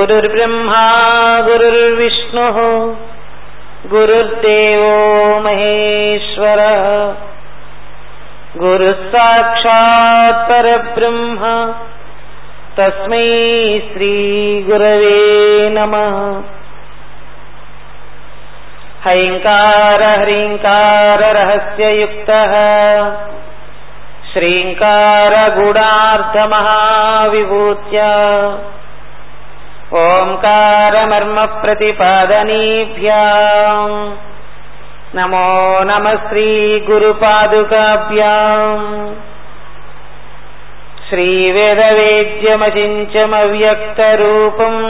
गुरुर्ब्रह्मा गुरुर्विष्णुः गुरुर्देवो महेश्वरः गुरुः साक्षात् परब्रह्म तस्मै श्रीगुरवे नमः हैङ्कार ह्रीङ्काररहस्ययुक्तः श्रीङ्कारगुणार्धमहाविभूत्य ओङ्कारमर्मप्रतिपादनीभ्याम् नमो नमः श्रीगुरुपादुकाभ्याम् श्रीवेदवेद्यमचिञ्चमव्यक्तरूपम्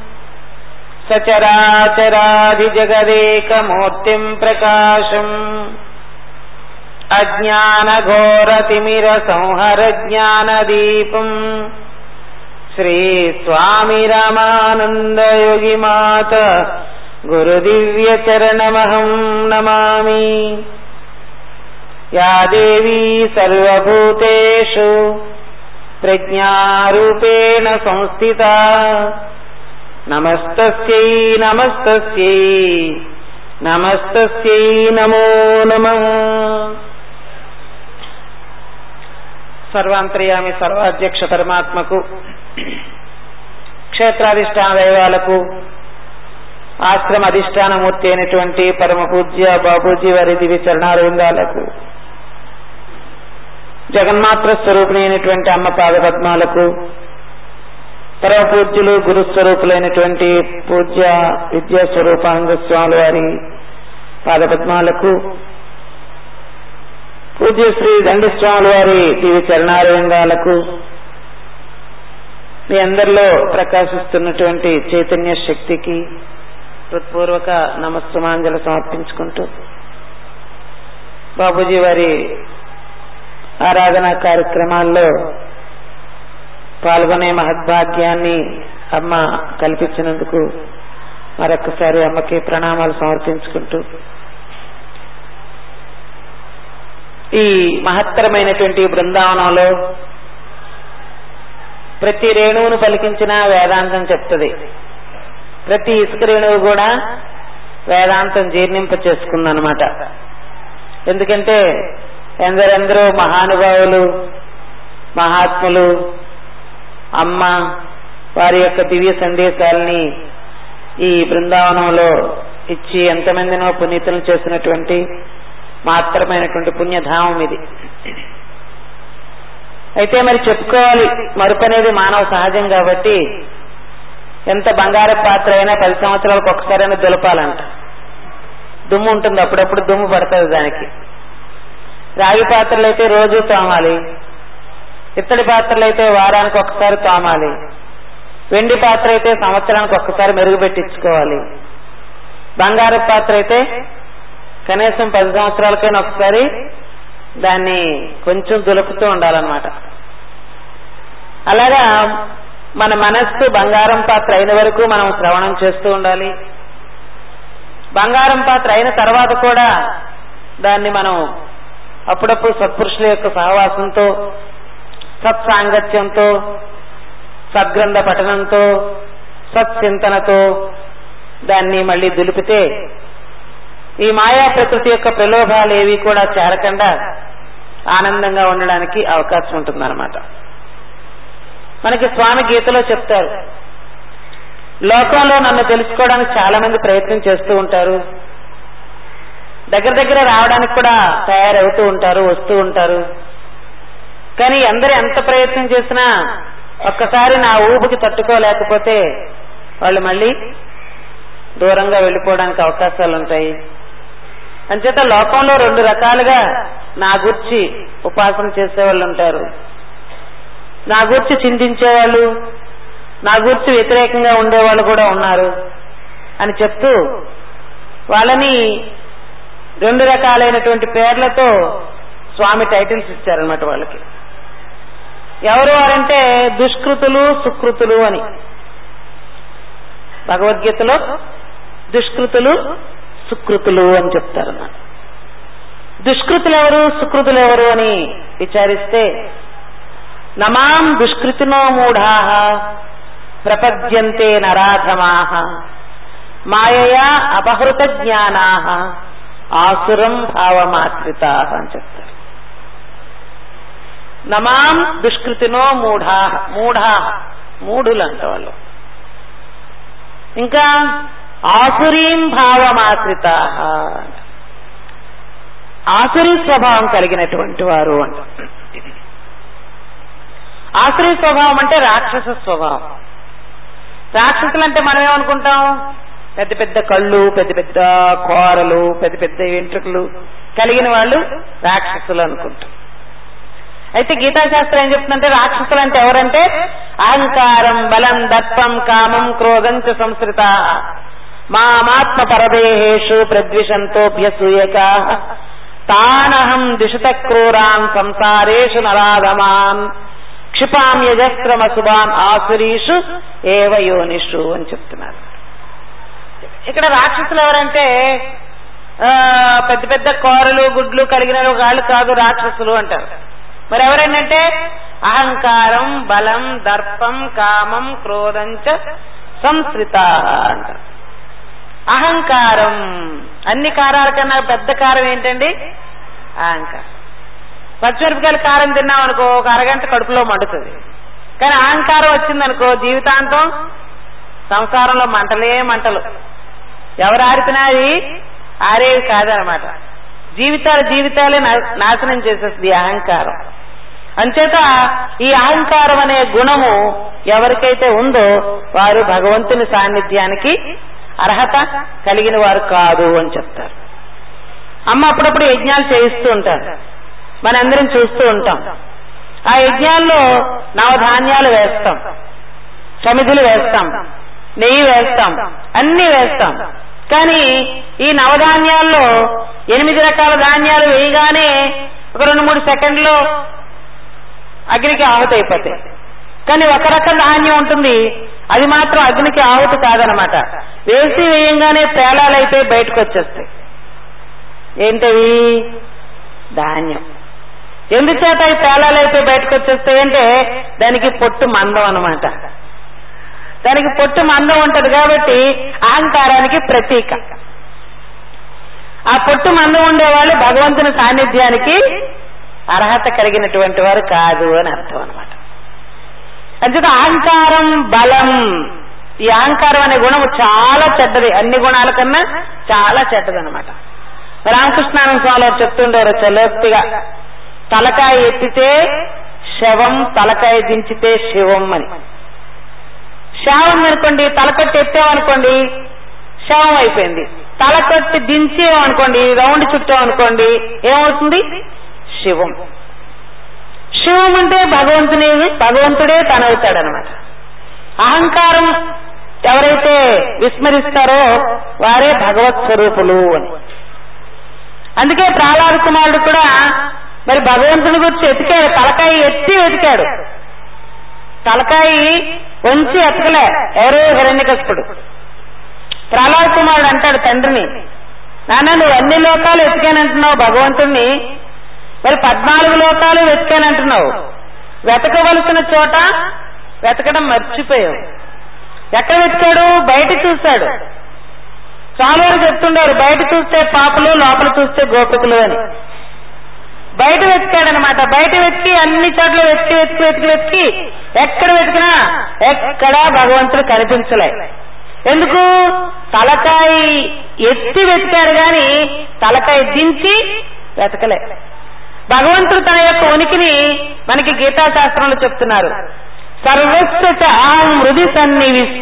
सचराचराधिजगदेकमूर्तिम् प्रकाशम् अज्ञानघोरतिमिरसंहरज्ञानदीपम् श्रीस्वामि रामानन्दयोगिमात गुरुदिव्यचरणमहम् नमामि या देवी सर्वभूतेषु प्रज्ञारूपेण संस्थिता नमस्तस्यै नमस्तस्यै నమస్తస్యై నమో నమ సర్వాంతర్యామి సర్వాధ్యక్ష పరమాత్మకు క్షేత్రాధిష్టాన దైవాలకు ఆశ్రమ అధిష్టానమూర్తి అయినటువంటి పరమ పూజ్య బాబూజీ వారి దివి చరణారవిందాలకు జగన్మాత్ర స్వరూపిణి అయినటువంటి అమ్మ పాద పద్మాలకు పరమ పూజ్యులు గురుస్వరూపులైనటువంటి పూజ్య విద్యా స్వరూపానంద స్వామి వారి పాదపద్మాలకు పూజ్య శ్రీ దండి స్వాముల వారి దివి చరణారవిందాలకు మీ అందరిలో ప్రకాశిస్తున్నటువంటి చైతన్య శక్తికి హృత్పూర్వక నమస్సుమాంజలు సమర్పించుకుంటూ బాబూజీ వారి ఆరాధనా కార్యక్రమాల్లో పాల్గొనే మహద్భాగ్యాన్ని అమ్మ కల్పించినందుకు మరొకసారి అమ్మకి ప్రణామాలు సమర్పించుకుంటూ ఈ మహత్తరమైనటువంటి బృందావనంలో ప్రతి రేణువును పలికించిన వేదాంతం చెప్తుంది ప్రతి ఇసుక రేణువు కూడా వేదాంతం జీర్ణింప చేసుకుందనమాట ఎందుకంటే ఎందరెందరో మహానుభావులు మహాత్ములు అమ్మ వారి యొక్క దివ్య సందేశాలని ఈ బృందావనంలో ఇచ్చి ఎంతమందినో పునీతులను చేసినటువంటి మాత్రమైనటువంటి పుణ్యధామం ఇది అయితే మరి చెప్పుకోవాలి మరుపు అనేది మానవ సహజం కాబట్టి ఎంత బంగార పాత్ర అయినా పది సంవత్సరాలకు ఒకసారైనా దులపాలంట దుమ్ము ఉంటుంది అప్పుడప్పుడు దుమ్ము పడుతుంది దానికి రాగి పాత్రలు అయితే రోజు తోమాలి ఇత్తడి పాత్రలు అయితే వారానికి ఒకసారి తోమాలి వెండి పాత్ర అయితే సంవత్సరానికి ఒక్కసారి మెరుగు పెట్టించుకోవాలి బంగారు పాత్ర అయితే కనీసం పది సంవత్సరాలకైనా ఒకసారి దాన్ని కొంచెం దులుపుతూ ఉండాలన్నమాట అలాగా మన మనస్సు బంగారం పాత్ర అయిన వరకు మనం శ్రవణం చేస్తూ ఉండాలి బంగారం పాత్ర అయిన తర్వాత కూడా దాన్ని మనం అప్పుడప్పుడు సత్పురుషుల యొక్క సహవాసంతో సత్సాంగత్యంతో సద్గ్రంథ పఠనంతో సత్చింతనతో దాన్ని మళ్ళీ దులిపితే ఈ మాయా ప్రకృతి యొక్క ప్రలోభాలు ఏవి కూడా చేరకుండా ఆనందంగా ఉండడానికి అవకాశం ఉంటుందన్నమాట మనకి స్వామి గీతలో చెప్తారు లోకంలో నన్ను తెలుసుకోవడానికి చాలా మంది ప్రయత్నం చేస్తూ ఉంటారు దగ్గర దగ్గర రావడానికి కూడా తయారవుతూ ఉంటారు వస్తూ ఉంటారు కానీ అందరు ఎంత ప్రయత్నం చేసినా ఒక్కసారి నా ఊపికి తట్టుకోలేకపోతే వాళ్ళు మళ్ళీ దూరంగా వెళ్ళిపోవడానికి అవకాశాలు ఉంటాయి అంచేత లోకంలో రెండు రకాలుగా నా గుర్చి ఉపాసన చేసేవాళ్ళు ఉంటారు నా గుర్చి చింతించేవాళ్ళు నా గుర్చి వ్యతిరేకంగా ఉండేవాళ్ళు కూడా ఉన్నారు అని చెప్తూ వాళ్ళని రెండు రకాలైనటువంటి పేర్లతో స్వామి టైటిల్స్ ఇచ్చారనమాట వాళ్ళకి ఎవరు వారంటే దుష్కృతులు సుకృతులు అని భగవద్గీతలో దుష్కృతులు సుకృతులు అని చెప్తారన్నమాట దుష్కృతులు ఎవరు సుకృతులు ఎవరు అని విచారిస్తే నమాం దుష్కృతినో మూఢా ప్రపద్యంతే నరాధమాహ మాయయా అపహృత జ్ఞానా ఆసురం భావమాశ్రిత అని చెప్తారు నమాం దుష్కృతినో మూఢా మూఢా మూఢులు అంట వాళ్ళు ఇంకా ఆసురీం భావమాశ్రిత ఆసురీ స్వభావం కలిగినటువంటి వారు అంట ఆసురీ స్వభావం అంటే రాక్షస స్వభావం రాక్షసులు అంటే మనం ఏమనుకుంటాం పెద్ద పెద్ద కళ్ళు పెద్ద పెద్ద కోరలు పెద్ద పెద్ద వెంట్రుకలు కలిగిన వాళ్ళు రాక్షసులు అనుకుంటాం అయితే గీతాశాస్త్రం ఏం చెప్తుందంటే రాక్షసులు అంటే ఎవరంటే అహంకారం బలం దర్పం కామం క్రోధం చ సంస్కృత మామాత్మ పరదేహేషు ప్రద్విషంతోభ్యసూయక తానహం దిశత క్రూరాన్ సంసారేషు నరాధమాన్ క్షిపాం యజస్త్రమసుభాన్ ఆసురీషు ఏవ యోనిషు అని చెప్తున్నారు ఇక్కడ రాక్షసులు ఎవరంటే ఆ, పెద్ద పెద్ద కోరలు గుడ్లు కలిగిన వాళ్ళు కాదు రాక్షసులు అంటారు మరి ఎవరంటే అహంకారం బలం దర్పం కామం క్రోధం చ సంస్కృత అంటారు అహంకారం అన్ని కారాల కన్నా పెద్ద కారం ఏంటండి అహంకారం పచ్చిమిరపకాయల కారం తిన్నాం అనుకో ఒక అరగంట కడుపులో మండుతుంది కానీ అహంకారం వచ్చిందనుకో జీవితాంతం సంసారంలో మంటలే మంటలు ఎవరు ఆరిపినా అది ఆరేవి కాదనమాట జీవితాలు జీవితాలే నా- నాశనం చేసేస్తుంది ఈ అహంకారం అంచేత ఈ అహంకారం అనే గుణము ఎవరికైతే ఉందో వారు భగవంతుని సాన్నిధ్యానికి అర్హత కలిగిన వారు కాదు అని చెప్తారు అమ్మ అప్పుడప్పుడు యజ్ఞాలు చేయిస్తూ ఉంటారు మనందరం చూస్తూ ఉంటాం ఆ యజ్ఞాల్లో నవధాన్యాలు వేస్తాం సమిధులు వేస్తాం నెయ్యి వేస్తాం అన్ని వేస్తాం కానీ ఈ నవధాన్యాల్లో ఎనిమిది రకాల ధాన్యాలు వేయగానే ఒక రెండు మూడు సెకండ్లో అగ్నికి ఆహుతి అయిపోతాయి కానీ ఒక రకం ధాన్యం ఉంటుంది అది మాత్రం అగ్నికి ఆహుతి కాదనమాట వేసి వేయంగానే పేలాలైతే బయటకు వచ్చేస్తాయి ఏంటవి ధాన్యం ఎందుచేత ఈ పేలాలైతే బయటకు వచ్చేస్తాయి అంటే దానికి పొట్టు మందం అన్నమాట దానికి పొట్టు మందం ఉంటది కాబట్టి అహంకారానికి ప్రతీక ఆ పొట్టు మందం ఉండేవాళ్ళు భగవంతుని సాన్నిధ్యానికి అర్హత కలిగినటువంటి వారు కాదు అని అర్థం అనమాట అంచేత అహంకారం బలం ఈ అహంకారం అనే గుణం చాలా చెడ్డది అన్ని గుణాల కన్నా చాలా చెడ్డది అనమాట రామకృష్ణానంద స్వామి వారు చెప్తుండేవారు చలోక్తిగా తలకాయ ఎత్తితే శవం తలకాయ దించితే శివం అని శవం అనుకోండి తలకట్టి ఎత్తామనుకోండి శవం అయిపోయింది తలకట్టి దించామనుకోండి రౌండ్ చుట్టామనుకోండి ఏమవుతుంది శివం శివం అంటే భగవంతుని భగవంతుడే తనవుతాడనమాట అహంకారం ఎవరైతే విస్మరిస్తారో వారే భగవత్ స్వరూపులు అని అందుకే ప్రహ్లాద కుమారుడు కూడా మరి భగవంతుని గురించి ఎతికాడు తలకాయ ఎత్తి వెతికాడు తలకాయ వంచి ఎతకలే ఎవరో హిరణ్యకశిపుడు ప్రహ్లాద కుమారుడు అంటాడు తండ్రిని నాన్న నువ్వు అన్ని లోకాలు ఎతికానంటున్నావు భగవంతుణ్ణి మరి పద్నాలుగు లోకాలు వెతికానంటున్నావు వెతకవలసిన చోట వెతకడం మర్చిపోయావు ఎక్కడ వెతికాడు బయట చూశాడు చాలా వరకు చెప్తుండారు బయట చూస్తే పాపలు లోపల చూస్తే గోపికలు అని బయట వెతికాడనమాట బయట వెతికి అన్ని చోట్ల వెతికి వెతికి వెతికి వెతికి ఎక్కడ వెతికినా ఎక్కడా భగవంతుడు కనిపించలే ఎందుకు తలకాయ ఎత్తి వెతికాడు గాని తలకాయ దించి వెతకలే భగవంతుడు తన యొక్క ఉనికిని మనకి గీతా శాస్త్రంలో చెప్తున్నారు సర్వస్వ చ అహం హృది సన్నివిష్ట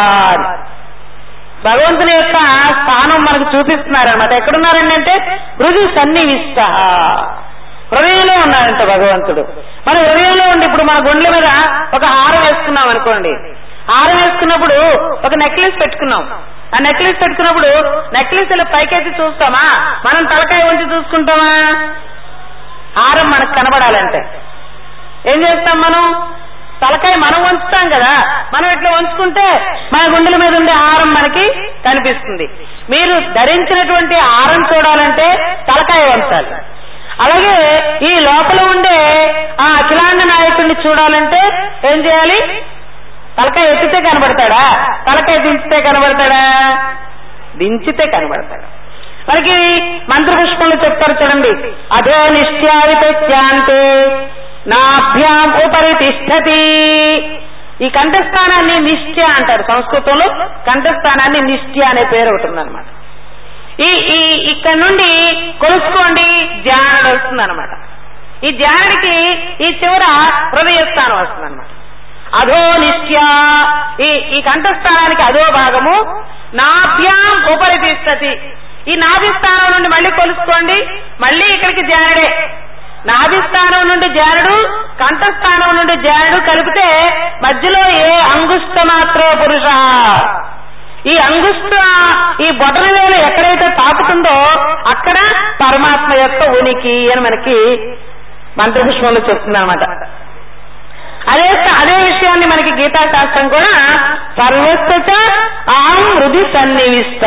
భగవంతుని యొక్క స్థానం మనకు చూపిస్తున్నారు అనమాట ఎక్కడున్నారండి అంటే హృది సన్నివిష్ట హృదయంలో ఉన్నారంట భగవంతుడు మన హృదయంలో ఉండి ఇప్పుడు మన గుండెల మీద ఒక హారం వేసుకున్నాం అనుకోండి హారం వేసుకున్నప్పుడు ఒక నెక్లెస్ పెట్టుకున్నాం ఆ నెక్లెస్ పెట్టుకున్నప్పుడు నెక్లెస్ ఇలా పైకెత్తి చూస్తామా మనం తలకాయ ఉంచి చూసుకుంటామా హారం మనకు కనబడాలంటే ఏం చేస్తాం మనం తలకాయ మనం వంచుతాం కదా మనం ఇట్లా వంచుకుంటే మన గుండెల మీద ఉండే హారం మనకి కనిపిస్తుంది మీరు ధరించినటువంటి హారం చూడాలంటే తలకాయ వంచాలి అలాగే ఈ లోపల ఉండే ఆ అఖిలాండ నాయకుడిని చూడాలంటే ఏం చేయాలి తలకాయ ఎత్తితే కనబడతాడా తలకాయ దించితే కనబడతాడా దించితే కనబడతాడు మనకి మంత్రపుష్పంలో చెప్తారు చూడండి అధో నిశ్చావితే నాభ్యాం ఉపరి తిష్టతి ఈ కంఠస్థానాన్ని నిశ్చయ అంటారు సంస్కృతంలో కంఠస్థానాన్ని నిశ్చయ అనే పేరు ఒకటి ఉందన్నమాట ఈ ఈ ఇక్కడ నుండి కొలుసుకోండి ధ్యానం వస్తుంది అనమాట ఈ ధ్యానానికి ఈ చివర హృదయస్థానం వస్తుంది అనమాట అధో నిత్య ఈ ఈ కంఠస్థానానికి అధో భాగము నాభ్యాం ఉపరి తిష్టతి ఈ నాభి స్థానం నుండి మళ్ళీ కొలుసుకోండి మళ్ళీ ఇక్కడికి జానుడే నాభి స్థానం నుండి జానుడు కంఠస్థానం నుండి జానుడు కలిపితే మధ్యలో ఏ అంగుష్ట మాత్రో పురుష ఈ అంగుష్ట ఈ బొటన వేలు ఎక్కడైతే తాకుతుందో అక్కడ పరమాత్మ యొక్క ఉనికి అని మనకి మంత్రపుష్పంలో చెప్తుంది అనమాట అదే అదే విషయాన్ని మనకి గీతా శాస్త్రం కూడా సర్వస్థ అహం హృది సన్నివిష్ట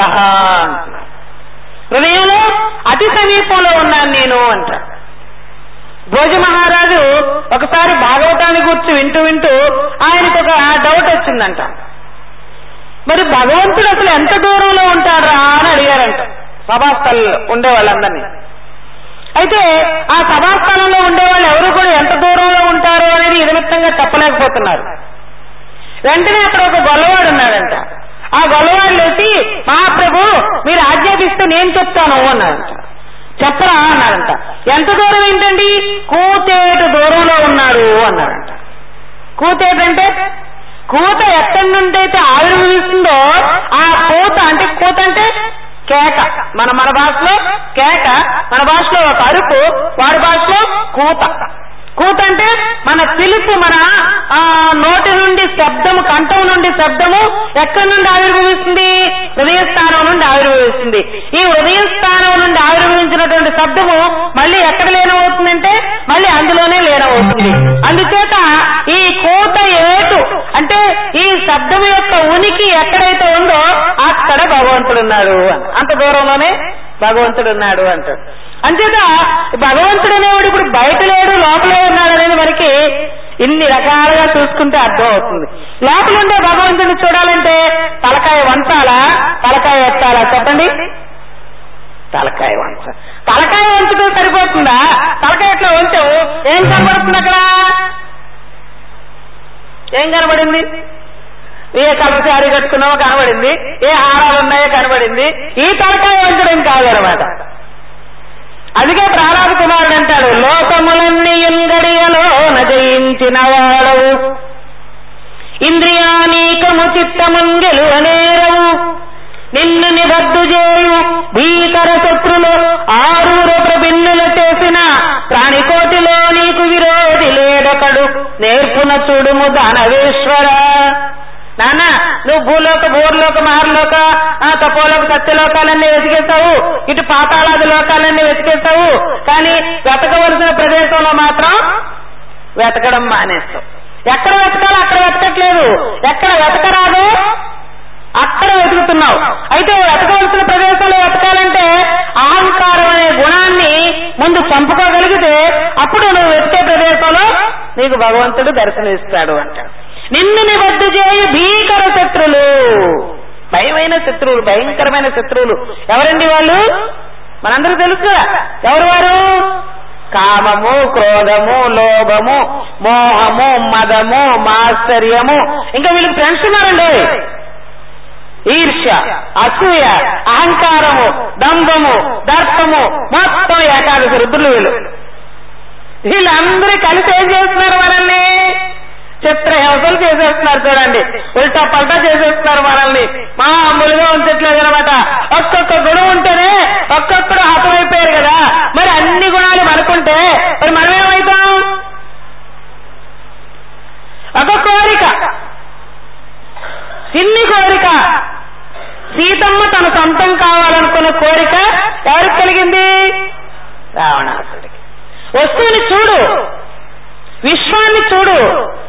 హృదయంలో అతి సమీపంలో ఉన్నాను నేను అంటారు భోజ మహారాజు ఒకసారి భాగవతాన్ని కూర్చు వింటూ వింటూ ఆయనకు ఒక డౌట్ వచ్చిందంట మరి భగవంతుడు అసలు ఎంత దూరంలో ఉంటారా అని అడిగారంట సభాస్థల్లో ఉండే వాళ్ళందరినీ అయితే ఆ సభాస్థలంలో ఉండేవాళ్ళు ఎవరు కూడా ఎంత దూరంలో ఉంటారు అనేది ఇదమిత్తంగా చెప్పలేకపోతున్నారు వెంటనే అక్కడ ఒక గొల్లవాడు ఉన్నాడంట ఆ గొల్లవాడు లేచి మహాప్రభు మీరు ఆజ్ఞాపిస్తే నేను చెప్తాను అన్నాడంట చెప్పరా అన్నాడంట ఎంత దూరం ఏంటండి కూతేటు దూరంలో ఉన్నాడు అన్నాడంట కూతేటంటే కూత ఎక్కడి నుండి అయితే ఆవిర్భవిస్తుందో ఆ కూత అంటే కూత అంటే కేక మన మన భాషలో కేక మన భాషలో ఒక అరుపు వాడి భాషలో కూత కూత అంటే మన పిలుపు మన ఆ నోటి నుండి శబ్దము కంఠం నుండి శబ్దము ఎక్కడి నుండి ఆవిర్భవిస్తుంది హృదయ స్థానం నుండి ఆవిర్భవిస్తుంది ఈ హృదయ స్థానం నుండి ఆవిర్భవించినటువంటి శబ్దము మళ్ళీ ఎక్కడ లీనమవుతుందంటే మళ్ళీ అందులోనే లీనమవుతుంది అందుచేత ఈ కూత ఏటు అంటే ఈ శబ్దం యొక్క ఉనికి ఎక్కడైతే ఉందో అక్కడ భగవంతుడు ఉన్నాడు అంత దూరంలోనే భగవంతుడు ఉన్నాడు అంటాడు అంచేత భగవంతుడు అనేవాడు ఇప్పుడు బయట లేడు లోపలే ఉన్నాడు అనేది మనకి ఇన్ని రకాలుగా చూసుకుంటే అర్థం అవుతుంది లోపల ఉండే భగవంతుడిని చూడాలంటే తలకాయ వంచాలా తలకాయ ఎత్తాలా చెప్పండి తలకాయ వంచ తలకాయ వంచడం సరిపోతుందా తలకాయ ఎట్లా వంచావు ఏం కనబడుతుంది అక్కడ ఏం కనబడింది ఏ కలసారి కట్టుకున్నావో కనబడింది ఏ హారాలు ఉన్నాయో కనబడింది ఈ తలకాయ వంచడం కాదనమాట అందుకే ప్రహ్లాద కుమారుడు అంటాడు లోకములన్నీ ఇంగడియలో నజయించిన వాడవు ఇంద్రియానీకము చిత్తముంగెలు అనేరవు నిన్ను నిబద్దు చేయు భీకర శత్రులు ఆరూరు ప్రభిన్నులు చేసిన ప్రాణికోటిలో నీకు విరోధి లేడొకడు నేర్పున చూడుము దానవేశ్వర నాన్న నువ్వు భూలోక భూర్లోక మహర్లోక ఆ తపోలోక సత్యలోకాలన్నీ వెతికేస్తావు ఇటు పాతాళాది లోకాలన్నీ వెతికేస్తావు కానీ వెతకవలసిన ప్రదేశంలో మాత్రం వెతకడం మానేస్తావు ఎక్కడ వెతకాలో అక్కడ వెతకట్లేదు ఎక్కడ వెతకరాదో అక్కడ వెతుకుతున్నావు అయితే వెతకవలసిన ప్రదేశంలో వెతకాలంటే అహంకారం అనే గుణాన్ని ముందు చంపుకోగలిగితే అప్పుడు నువ్వు వెతికే ప్రదేశంలో నీకు భగవంతుడు దర్శనమిస్తాడు అంటాడు నిన్ను నిబద్దు చేయి భీకర శత్రులు భయమైన శత్రువులు భయంకరమైన శత్రువులు ఎవరండి వాళ్ళు మనందరూ తెలుసు కదా ఎవరు వారు కామము క్రోధము లోభము మోహము మదము మాశ్చర్యము ఇంకా వీళ్ళకి ఫ్రెండ్స్ ఉన్నారండి ఈర్ష్య అసూయ అహంకారము దంభము దర్పము మొత్తం ఏకాదశి రుద్రులు వీళ్ళు వీళ్ళందరూ కలిసి ఏం చేస్తున్నారు మనల్ని చిత్రహింసలు చేసేస్తున్నారు చూడండి ఉల్టా పల్టా చేసేస్తున్నారు మనల్ని మామూలుగా ఉంచట్లేదు అనమాట ఒక్కొక్క గుణం ఉంటేనే ఒక్కొక్కడు హతమైపోయారు కదా మరి అన్ని గుణాలు మనకుంటే మరి మనమేమవుతాం ఒక కోరిక చిన్ని కోరిక సీతమ్మ తన సొంతం కావాలనుకున్న కోరిక ఎవరికి కలిగింది రావణాసుడికి వస్తువుని చూడు విశ్వాన్ని చూడు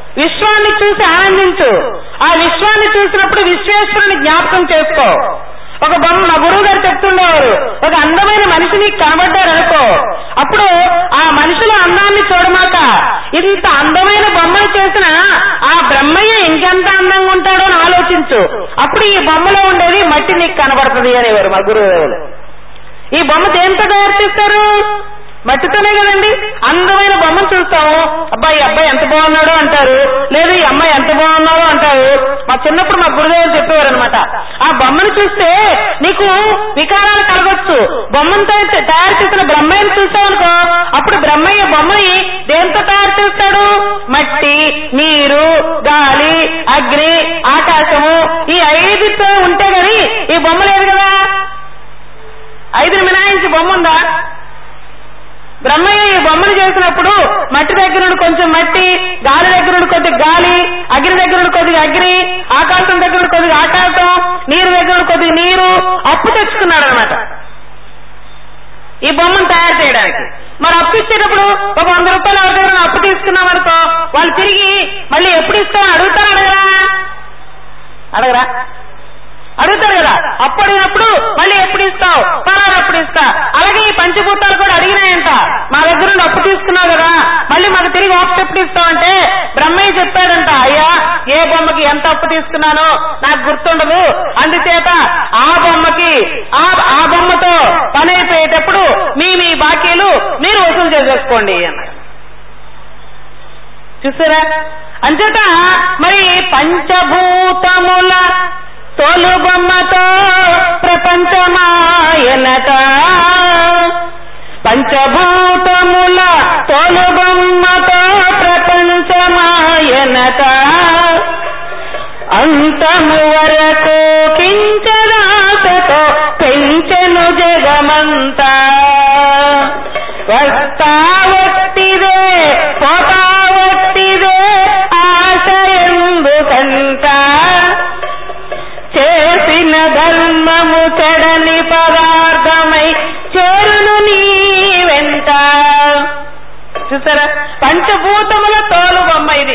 విశ్వాన్ని చూసి ఆనందించు ఆ విశ్వాన్ని చూసినప్పుడు విశ్వేశ్వరుని జ్ఞాపకం చేసుకో ఒక బొమ్మ మా గురువు గారు చెప్తుండేవారు ఒక అందమైన మనిషి నీకు కనబడ్డారు అనుకో అప్పుడు ఆ మనిషిలో అందాన్ని చూడమాక ఇంత అందమైన బొమ్మలు చేసిన ఆ బ్రహ్మయ్య ఇంకెంత అందంగా ఉంటాడో అని ఆలోచించు అప్పుడు ఈ బొమ్మలో ఉండేది మట్టి నీకు కనబడుతుంది అనేవారు మా గురువు ఈ బొమ్మ దేంతో తయారు చేస్తారు మట్టితోనే కదండి అందమైన బొమ్మను చూస్తాము అబ్బాయి ఈ అబ్బాయి ఎంత బాగున్నాడో అంటారు లేదు ఈ అమ్మాయి ఎంత బాగున్నాడో అంటారు మా చిన్నప్పుడు మా గురుదేవులు చెప్పేవారు అనమాట ఆ బొమ్మను చూస్తే నీకు వికారాలు కలగొచ్చు బొమ్మను తయారు తయారు చేసిన బ్రహ్మయ్యను చూసావనుకో అప్పుడు బ్రహ్మయ్య బొమ్మని దేంతో తయారు చేస్తాడు మట్టి నీరు గాలి అగ్ని ఆకాశము ఈ ఐదుతో ఉంటే గాని ఈ బొమ్మ లేదు కదా ఐదుని మినాయించి బొమ్మ ఉందా బ్రహ్మయ్య ఈ బొమ్మను చేసినప్పుడు మట్టి దగ్గర నుండి కొంచెం మట్టి గాలి దగ్గర నుండి కొద్దిగా గాలి అగ్ని దగ్గర నుండి కొద్దిగా అగ్ని ఆకాశం దగ్గర నుండి కొద్దిగా ఆకాశం నీరు దగ్గర నుండి కొద్దిగా నీరు అప్పు తెచ్చుకున్నాడు అనమాట ఈ బొమ్మను తయారు చేయడానికి మరి అప్పు ఇచ్చేటప్పుడు ఒక వంద రూపాయలు ఎవరి దగ్గర అప్పు తీసుకున్నాం అనుకో వాళ్ళు తిరిగి మళ్ళీ ఎప్పుడు ఇస్తామని అడుగుతారా అడగరా అడగరా అడుగుతారు కదా అప్పు అడిగినప్పుడు మళ్ళీ ఎప్పుడు ఇస్తావు పలానా అప్పుడు ఇస్తా అలాగే ఈ పంచభూతాలు కూడా అడిగినాయంట మా దగ్గర నుండి అప్పు తీసుకున్నావు కదా మళ్ళీ మాకు తిరిగి అప్పు ఎప్పుడు ఇస్తావు అంటే బ్రహ్మయ్య చెప్పాడంట అయ్యా ఏ బొమ్మకి ఎంత అప్పు తీసుకున్నానో నాకు గుర్తుండదు అందుచేత ఆ బొమ్మకి ఆ ఆ బొమ్మతో పని అయిపోయేటప్పుడు మీ మీ బాకీలు మీరు వసూలు చేసేసుకోండి అన్నారు చూసారా అంచేత మరి పంచభూతముల తోలు బొమ్మతో ప్రపంచమాయనట పంచభూతముల తోలు బొమ్మతో ప్రపంచమాయనట అంతము వరకు కించరాశతో పెంచెను జగమంతా వస్తా ఒట్టిదే పోతా ఒట్టిదే ఆశ ఎందుకంట చేసిన ధర్మము చెడని పదార్థమై చేరును నీ వెంట చూసారా పంచభూతముల తోలు బొమ్మ ఇది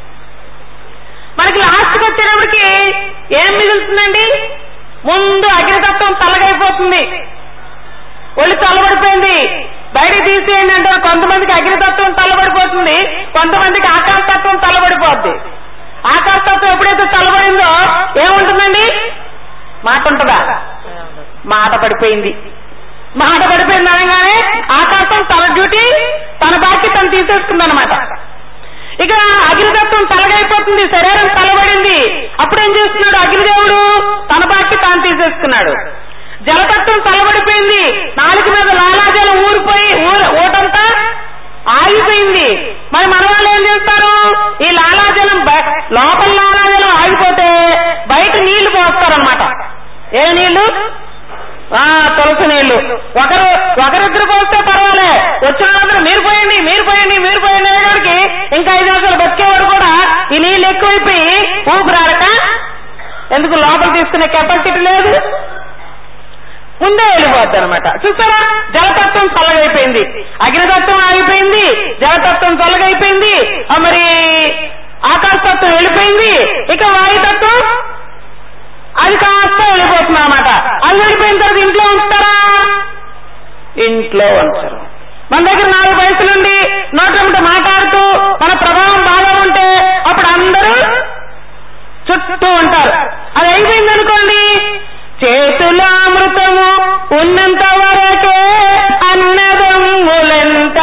మనకి లాస్ట్కి వచ్చేటప్పటికి ఏం మిగులుతుందండి ముందు అగ్నితత్వం తలగైపోతుంది ఒళ్ళు చల్లబడిపోయింది బయటకు తీసేయండి అంటే కొంతమందికి అగ్నితత్వం తల్లబడిపోతుంది కొంతమందికి ఆకాశతత్వం తల్లబడిపోద్ది ఆకాశతత్వం ఎప్పుడైతే చల్లబడిందో ఏముంటుందండి మాట ఉంటుందా మాట పడిపోయింది మాట పడిపోయింది అనగానే ఆకాశం తన డ్యూటీ తన బాకీ తను తీసేసుకుందనమాట ఇక అగ్నితత్వం తలగైపోతుంది శరీరం తలబడింది అప్పుడు ఏం చేస్తున్నాడు అగ్నిదేవుడు తన బాకీ తాను తీసేసుకున్నాడు జలతత్వం తలబడిపోయింది నాలుగు మీద లాలాజలం ఊరిపోయి ఊర- ఊటంతా ఆగిపోయింది మరి మన వాళ్ళు ఏం చేస్తారు ఈ లాలాజలం బ- లోపల లాలాజలం ఆగిపోతే బయట నీళ్లు పోస్తారనమాట ఏ నీళ్లు ఆ తులసి నీళ్లు ఒకరు ఒకరిద్దరు పోస్తే పర్వాలే వచ్చిన వాళ్ళందరూ మీరు పోయండి మీరు పోయండి మీరు పోయండి అనేవాడికి ఇంకా ఐదు నిమిషాలు బతికేవారు కూడా ఈ నీళ్లు ఎక్కువైపోయి ఊపిరాడక ఎందుకు లోపల తీసుకునే కెపాసిటీ లేదు ముందే వెళ్ళిపోద్ది అనమాట చూసారా జలతత్వం చల్లగైపోయింది అగ్నితత్వం ఆగిపోయింది జలతత్వం చల్లగైపోయింది ఆ మరి ఆకాశతత్వం వెళ్ళిపోయింది ఇక వాయుతత్వం అది కాస్త వెళ్ళిపోతుంది అనమాట అది వెళ్ళిపోయిన తర్వాత ఇంట్లో ఉంచుతారా ఇంట్లో ఉంచరు మన దగ్గర నాలుగు పైసలుండి నోటముట మాట్లాడుతూ మన ప్రభావం బాగా ఉంటే అప్పుడు అందరూ చుట్టూ ఉంటారు అది అయిపోయింది అనుకోండి చేతుల అమృతము ఉన్నంత వరకే అన్నదమ్ములంట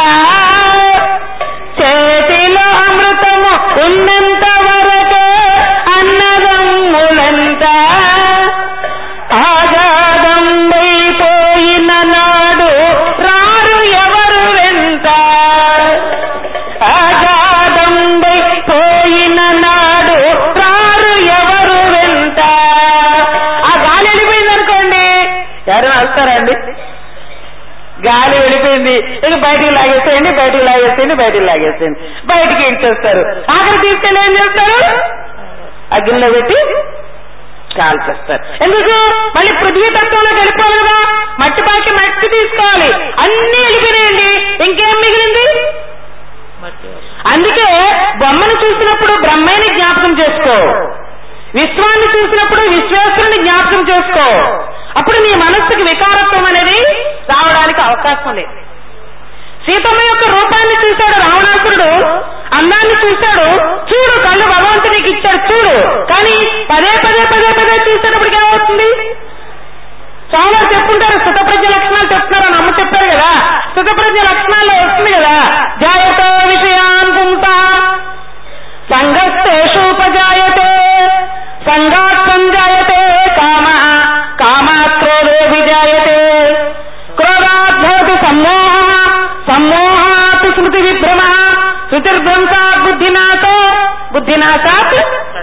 చేతిలో అమృతము ఉన్నంత వరకే అన్నదమ్ములంట ఆజాదంబైపోయిన నాడు రారు ఎవరు వెంట ఆజాదంబై పోయిన నాడు రారు ఎవరు వెంట ఆ గాలి వెళ్ళిపోయింది అనుకోండి ఎవరైనా వస్తారండి గాలి వెళ్ళిపోయింది ఇక బయటికి లాగేసేయండి బయటికి లాగేసేయండి బయటికి లాగేసేయండి బయటికి ఇచ్చేస్తారు ఆఖరి తీసుకెళ్ళి ఏం చేస్తారు అగ్నిలో పెట్టి కాల్చేస్తారు ఎందుకు మళ్ళీ పృథ్వీ తత్వంలో వెళ్ళిపోవాలి కదా మట్టి పాకి మట్టి తీసుకోవాలి అన్ని వెళ్ళిపోయినాయండి ఇంకేం మిగిలింది అందుకే బొమ్మను చూసినప్పుడు బ్రహ్మని జ్ఞాపకం చేసుకో విశ్వాన్ని చూసినప్పుడు విశ్వేశ్వరుని జ్ఞాపకం చేసుకో అప్పుడు నీ మనస్సుకి వికారత్వం అనేది రావడానికి అవకాశం లేదు సీతమ్మ యొక్క రూపాన్ని చూశాడు రావణాసురుడు అందాన్ని చూశాడు చూడు కళ్ళు భగవంతునికి ఇచ్చాడు చూడు కానీ పదే పదే పదే పదే చూసేటప్పటికి ఏమవుతుంది చాలా చెప్పుంటారు స్థితప్రజ్ఞ లక్షణాలు చెప్తున్నారు అని అమ్మ చెప్పారు కదా స్థితప్రజ్ఞ లక్షణాల్లో వస్తుంది కదా జాయతో విషయాన్ పుంత సంగస్తేషోపజాయతే సంగాత్ సంజాయతే కామ కామాత్ క్రోధో విజాయతే క్రోధాత్ భవతి సమ్మోహ సమ్మోహాత్ స్మృతి విభ్రమ శృతిర్ధ్వంసాత్ బుద్ధినాశో బుద్ధినాశాత్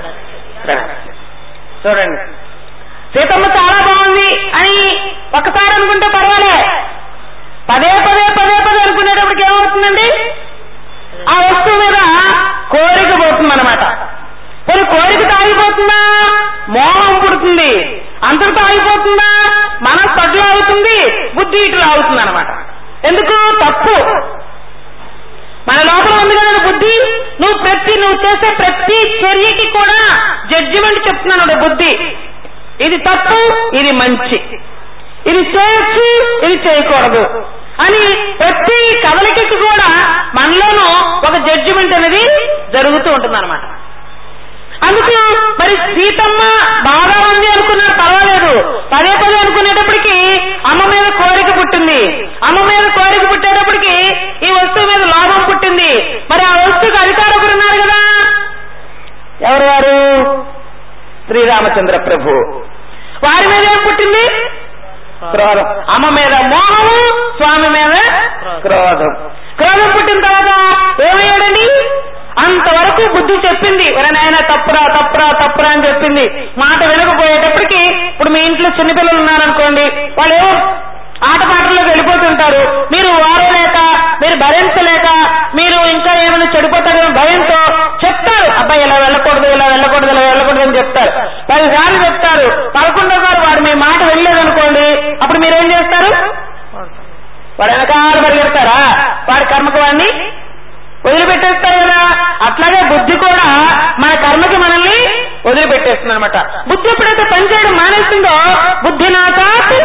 చూడండి సీతమ్మ చాలా బాగుంది అని ఒకసారి అనుకుంటే పర్వాలే పదే పదే పదే పదే అనుకునేటప్పటికి ఏమవుతుందండి ఆ వస్తువు మీద కోరిక పోతుందన్నమాట మరి కోరిక తాగిపోతుందా మోహం పుడుతుంది అంతటితో ఆగిపోతుందా మనస్సు అడ్లు అవుతుంది బుద్ధి ఇటు అవుతుంది అనమాట ఎందుకు తప్పు మన లోపల ఉంది కదా బుద్ధి నువ్వు ప్రతి నువ్వు చేసే ప్రతి చర్యకి కూడా జడ్జిమెంట్ చెప్తున్నాను బుద్ధి ఇది తప్పు ఇది మంచి ఇది చేయొచ్చు ఇది చేయకూడదు అని ప్రతి కదలికకి కూడా మనలోనూ ఒక జడ్జిమెంట్ అనేది జరుగుతూ ఉంటుంది అనమాట అందుకు మరి సీతమ్మ బాగా ఉంది అనుకున్నారు పర్వాలేదు పదే పదే అనుకునేటప్పటికి అమ్మ మీద కోరిక పుట్టింది అమ్మ మీద కోరిక పుట్టేటప్పటికి ఈ వస్తువు మీద లోభం పుట్టింది మరి ఆ వస్తువుకి అధికారకులు ఉన్నారు కదా ఎవరు వారు శ్రీరామచంద్ర ప్రభు వారి మీద ఏం పుట్టింది క్రోధం అమ్మ మీద మోహము స్వామి మీద క్రోధం క్రోధం పుట్టిన తర్వాత ఏమయ్యాడండి అంతవరకు బుద్ధి చెప్పింది నాయన తప్పురా తప్పురా తప్పురా అని చెప్పింది మాట వినకపోయేటప్పటికి ఇప్పుడు మీ ఇంట్లో చిన్నపిల్లలు ఉన్నారనుకోండి వాళ్ళు ఏమో ఆటపాటల్లోకి వెళ్ళిపోతుంటారు మీరు వారలేక మీరు భరించలేక మీరు ఇంకా ఏమైనా చెడిపోతారేమో భయంతో చెప్తారు అబ్బాయి ఇలా వెళ్ళకూడదు ఇలా వెళ్ళకూడదు ఇలా వెళ్ళకూడదు అని చెప్తారు పదిసార్లు చెప్తారు పదకొండోసారి వాడు మీ మాట వెళ్ళలేదనుకోండి అప్పుడు మీరేం చేస్తారు వాడు వెనకాల పరిగెడతారా వాడి కర్మకు వాడిని వదిలిపెట్టేస్తారు కదా అట్లాగే బుద్ధి కూడా మన కర్మకి మనల్ని వదిలిపెట్టేస్తుంది అనమాట బుద్ధి ఎప్పుడైతే పనిచేయడం మానేస్తుందో బుద్ధి నాకాత్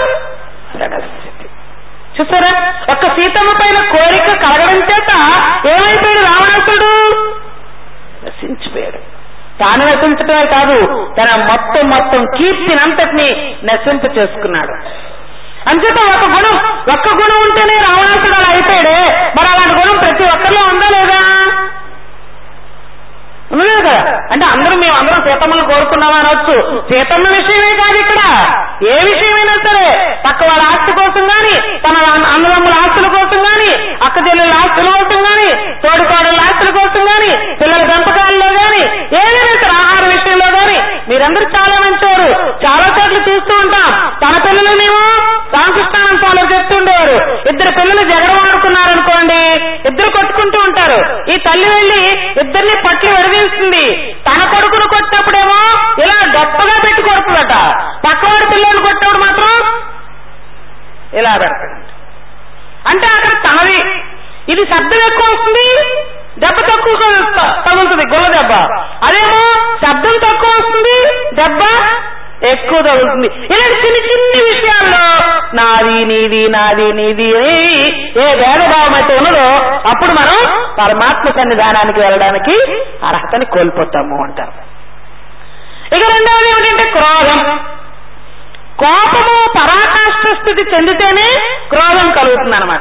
చూసారా ఒక్క సీతమ్మ పైన కోరిక కలగడం చేత ఏమైపోయాడు రావణాసుడు నశించిపోయాడు తాను నశించడమే కాదు తన మొత్తం మొత్తం కీర్తినంతటిని నశింప చేసుకున్నాడు అంచేత ఒక గుణం ఒక్క గుణం ఉంటేనే రావణాసుడు అలా అయిపోయాడే మరి అలాంటి గుణం ప్రతి ఒక్కరిలో ఉందా లేదా ఉంది కదా అంటే అందరూ మేము అందరం సీతమ్మను కోరుకున్నామా అనొచ్చు సీతమ్మ విషయమే కాదు ఇక్కడ ఏ విషయమైనా సరే పక్క వాళ్ళ ఆస్తి కోసం గాని తన అన్నదమ్ముల ఆస్తుల కోసం గాని అక్క చెల్లెల ఆస్తుల కోసం గాని తోడుకోడల ఆస్తుల కోసం గాని పిల్లల పెంపకాల్లో గాని ఏదైనా సరే ఆహార విషయంలో గాని మీరందరూ చాలా మంచివారు చాలా చోట్ల చూస్తూ ఉంటాం తన పిల్లలనేమో రామకృష్ణానం ఫాలో చెప్తుండేవారు ఇద్దరు పిల్లలు జగడం ఆడుకున్నారనుకోండి ఇద్దరు కొట్టుకుంటూ ఉంటారు ఈ తల్లి వెళ్ళి ఇద్దరిని పట్లు విడదీస్తుంది తన కొడుకును కొట్టినప్పుడేమో ఇలా గొప్పగా పెట్టి కొడుతుందట పక్కవాడి పిల్లలు కొట్టినప్పుడు మాత్రం ఇలా పెడతాడు అంటే అక్కడ తనది ఇది శబ్దం ఎక్కువ వస్తుంది దెబ్బ తక్కువ తగులుతుంది గుల్ల దెబ్బ అదేమో శబ్దం తక్కువ వస్తుంది దెబ్బ ఎక్కువ తగులుతుంది ఇలాంటి చిన్న చిన్ని విషయాల్లో నాది నీది నాది నీది అని ఏ భేదభావం అయితే ఉన్నదో అప్పుడు మనం పరమాత్మ సన్నిధానానికి వెళ్ళడానికి అర్హతని కోల్పోతాము అంటారు ఇక రెండవది ఏమిటంటే క్రోధం కోపము పరాకాష్ఠ స్థితి చెందితేనే క్రోధం కలుగుతుంది అనమాట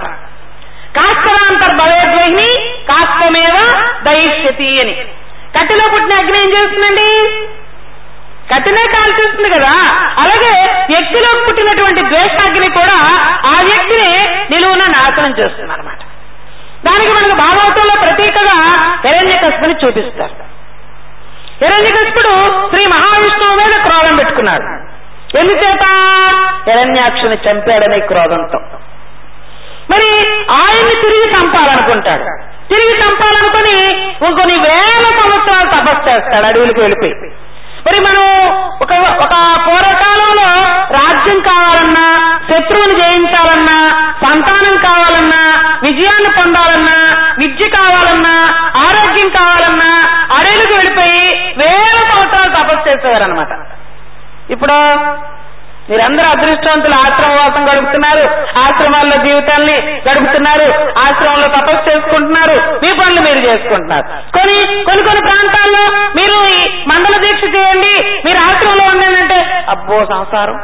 కాష్టరాంతర్భవేద్వహిని కాష్టమేవ దయిష్యతి అని కట్టెలో పుట్టిన అగ్ని ఏం చేస్తుందండి కట్టెనే కాల్చేస్తుంది కదా అలాగే వ్యక్తిలో పుట్టినటువంటి ద్వేషాగ్ని కూడా ఆ వ్యక్తిని నిలువున నాశనం చేస్తుంది అనమాట దానికి మనకు భాగవతంలో ప్రతీకగా హిరణ్యకశిపుని చూపిస్తారు హిరణ్యకశిపుడు శ్రీ మహావిష్ణువు మీద క్రోధం పెట్టుకున్నాడు ఎందుచేత హిరణ్యాక్షుని చంపాడనే క్రోధంతో మరి ఆయన్ని తిరిగి చంపాలనుకుంటాడు తిరిగి చంపాలనుకుని ఇంకొన్ని వేల సంవత్సరాలు తపస్సు చేస్తాడు అడవులకు వెళ్ళిపోయి మరి మనం ఒక ఒక పూర్వకాలంలో రాజ్యం కావాలన్నా శత్రువుని జయించాలన్నా సంతానం కావాలన్నా విజయాన్ని పొందాలన్నా విద్య కావాలన్నా ఆరోగ్యం కావాలన్నా అడవులకు వెళ్ళిపోయి వేల సంవత్సరాలు తపస్సు చేసేవారనమాట ఇప్పుడు మీరందరూ అదృష్టవంతులు ఆశ్రమవాసం గడుపుతున్నారు ఆశ్రమాల్లో జీవితాల్ని గడుపుతున్నారు ఆశ్రమంలో తపస్సు చేసుకుంటున్నారు మీ పనులు మీరు చేసుకుంటున్నారు కొన్ని కొన్ని కొన్ని ప్రాంతాల్లో మీరు ఈ మండల దీక్ష చేయండి మీరు ఆశ్రమంలో ఉండండి అబ్బో సంసారం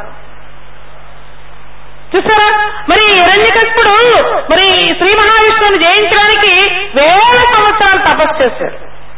చూసారా మరి హిరణ్యకశిపుడు మరి శ్రీ మహావిష్ణువుని జయించడానికి వేల సంవత్సరాలు తపస్సు చేశారు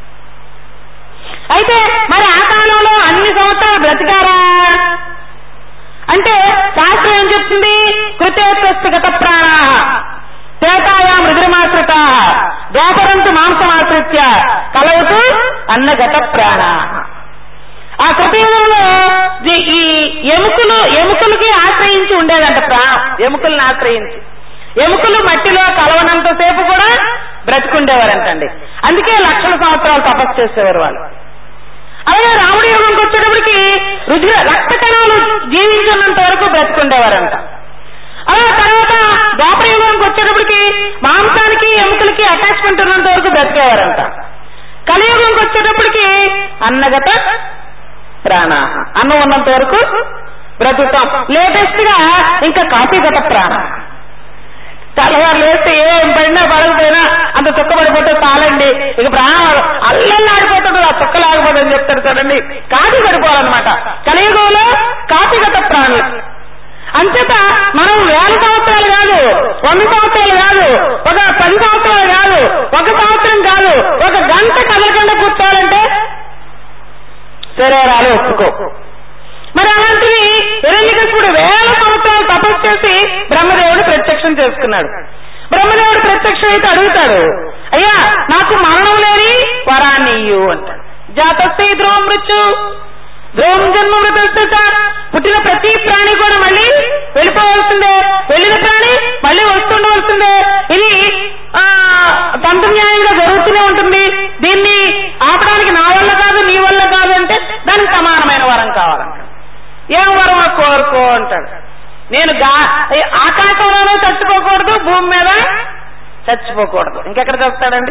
అయితే మరి ఆ కాలంలో అన్ని సంవత్సరాలు బ్రతికారా అంటే శాస్త్రం ఏం చెప్తుంది కృతేత్వస్థిగత ప్రాణ తేతాయా మృదురమాశ్రిత దోపరంతు మాంసమాశ్రిత్య కలవుతూ అన్నగత ప్రాణ ఆ కృతయుగంలో ది- ఈ ఎముకలు ఎముకలకి ఆశ్రయించి ఉండేదంట ప్రాణం ఎముకల్ని ఆశ్రయించి ఎముకలు మట్టిలో కలవనంత సేపు కూడా బ్రతికుండేవారంటండి అందుకే లక్షల సంవత్సరాలు తపస్సు చేసేవారు వాళ్ళు అలాగే రాముడి యుగంకి వచ్చేటప్పటికి రుధిర రక్త కణాలు జీవించినంత వరకు బ్రతికుండేవారంట అలా తర్వాత ద్వాపర యుగానికి వచ్చేటప్పటికి మాంసానికి ఎముకలకి అటాచ్మెంట్ ఉన్నంత వరకు బ్రతికేవారంట కలియుగంకి వచ్చేటప్పటికి అన్నగత ప్రాణ అన్నం ఉన్నంత వరకు బ్రతుకుతాం లేటెస్ట్ గా ఇంకా కాఫీగత ప్రాణ తెల్లవారు లేస్తే ఏం పడినా పడకపోయినా అంత చుక్క పడిపోతే చాలండి ఇక ప్రాణం అల్లల్ని ఆడిపోతాడు ఆ చుక్క లేకపోతుందని చెప్తారు చూడండి కాఫీ పడిపోవాలన్నమాట కలియుగంలో కాఫీగత ప్రాణులు అంచేత మనం వేల సంవత్సరాలు కాదు వంద సంవత్సరాలు కాదు ఒక పది సంవత్సరాలు కాదు ఒక సంవత్సరం కాదు ఒక గంట కదలకుండా కూర్చోవాలంటే శరీరాలు ఒప్పుకో మరి అలాంటివి హిరణ్యకశిపుడు వేల సంవత్సరాలు తపస్సు చేసి బ్రహ్మదేవుడు ప్రత్యక్షం చేసుకున్నాడు బ్రహ్మదేవుడు ప్రత్యక్షం అయితే అడుగుతాడు అయ్యా నాకు మరణం లేని వరాన్ని ఇయ్యు అంటాడు జాతస్తే ధ్రువం మృత్యు ధ్రువం జన్మ మృత పుట్టిన ప్రతి ప్రాణి కూడా మళ్ళీ వెళ్ళిపోవాల్సిందే వెళ్ళిన ప్రాణి మళ్ళీ వస్తుండవలసిందే ఇది ఆ, తంత్రన్యాయంగా జరుగుతూనే ఉంటుంది దీన్ని ఆపడానికి నా వల్ల కాదు నీ వల్ల కాదు అంటే దానికి సమానమైన వరం కావాలంట ఏం వరం కోరుకో అంటాడు నేను గా ఈ ఆకాశంలోనూ చచ్చిపోకూడదు భూమి మీద చచ్చిపోకూడదు ఇంకెక్కడ చస్తాడండి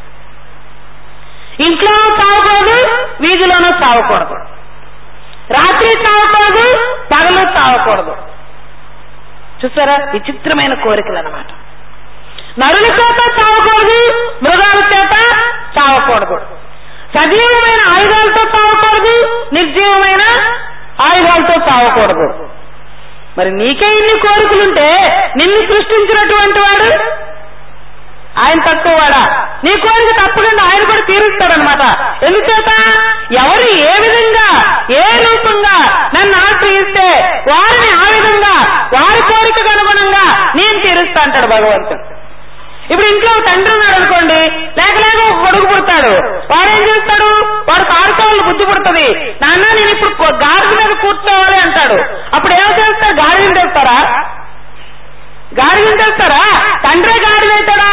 ఇంట్లోనూ చావకూడదు వీధిలోనూ చావకూడదు రాత్రి చావకూడదు పగలు చావకూడదు చూసారా విచిత్రమైన కోరికలు అన్నమాట నరుల చేత చావకూడదు మృగాల చేత చావకూడదు సజీవమైన ఆయుధాలతో చావకూడదు నిర్జీవమైన ఆయుధాలతో చావకూడదు మరి నీకే ఇన్ని కోరికలుంటే నిన్ను సృష్టించినటువంటి వాడు ఆయన తక్కువవాడా నీ కోరిక తప్పకుండా ఆయన కూడా తీరుస్తాడనమాట ఎందుచేత ఎవరు ఏ విధంగా ఏ రూపంగా నన్ను ఆశ్రయిస్తే వారిని ఆ విధంగా వారి కోరికకు అనుగుణంగా నేను తీరుస్తా అంటాడు భగవంతుడు ఇప్పుడు ఇంట్లో తండ్రి ఉన్నాడు అనుకోండి లేక లేక ఒక కొడుకు పుడతాడు వాడేం చేస్తాడు వాడు కారుకోవాలి బుద్ధి పుడుతుంది నాన్న నేను ఇప్పుడు కో- గాడిద మీద కూర్చోవాలి అంటాడు అప్పుడు ఏం చేస్తారు గాడిని తెస్తారా గాడిని తెస్తారా తండ్రే గాడిద అవుతాడా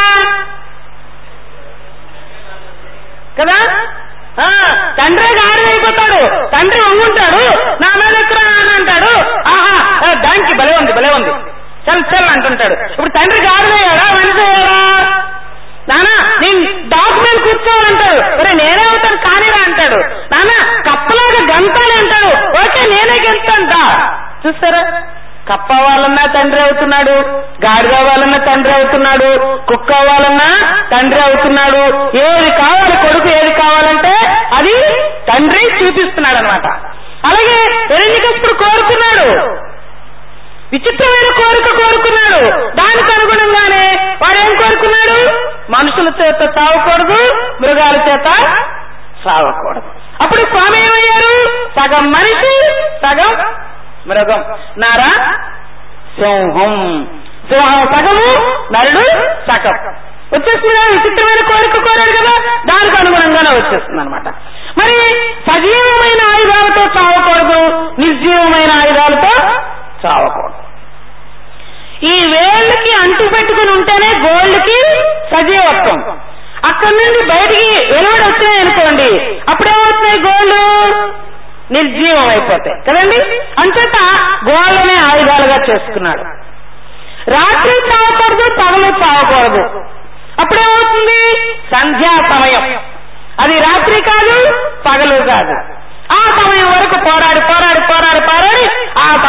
కదా ఆ, తండ్రే గాడిద అయిపోతాడు తండ్రి వంగుంటాడు నా మీద ఎక్కడ అని అంటాడు ఆహా ఆ, దానికి భలే ఉంది భలే ఉంది చల్ చల్ అంటుంటాడు ఇప్పుడు తండ్రి గాడిదయ్యాడా మనిషి అయ్యాడా నానా నేను డాగ్ మీద కూర్చోవాలంటాడు ఒరే నేనే అవుతాను కానీరా అంటాడు నానా కప్పలాగా గంతాలి అంటాడు ఓకే నేనే గెలుస్తాంట చూస్తారా కప్ప అవ్వాలన్నా తండ్రి అవుతున్నాడు గాడిద అవ్వాలన్నా తండ్రి అవుతున్నాడు కుక్క అవ్వాలన్నా తండ్రి అవుతున్నాడు ఏది కావాలి కొడుకు ఏది కావాలంటే అది తండ్రి చూపిస్తున్నాడు అనమాట అలాగే ఎరణ్యకప్పుడు కోరుకున్నాడు విచిత్రమైన కోరిక కోరుకున్నాడు దానికి అనుగుణంగానే వాడు ఏం కోరుకున్నాడు మనుషుల చేత చావకూడదు మృగాల చేత చావకూడదు అప్పుడు స్వామి ఏమయ్యారు సగం మనిషి సగం మృగం నారా సింహం సింహం సగము నరుడు సగం వచ్చేసిందా విచిత్రమైన కోరిక కోరాడు కదా దానికి అనుగుణంగానే వచ్చేస్తుంది అనమాట మరి సజీవమైన ఆయుధాలతో చావకూడదు నిర్జీవమైన ఆయుధాలతో చావకూడదు ఈ వేళ్ళకి అంటు పెట్టుకుని ఉంటేనే గోల్డ్కి సజీవత్వం అక్కడి నుండి బయటికి వెలువడి వచ్చినాయి అనుకోండి అప్పుడేమవుతున్నాయి గోల్డ్ నిర్జీవం అయిపోతాయి కదండి అంచేత గోళ్ళనే ఆయుధాలుగా చేసుకున్నాడు రాత్రి చావకూడదు పగలు చావకూడదు అప్పుడేమవుతుంది సంధ్యా సమయం అది రాత్రి కాదు పగలు కాదు ఆ సమయం వరకు పోరాడి పోరాడి పోరాడి పోరాడి ఆ సమయం వచ్చిన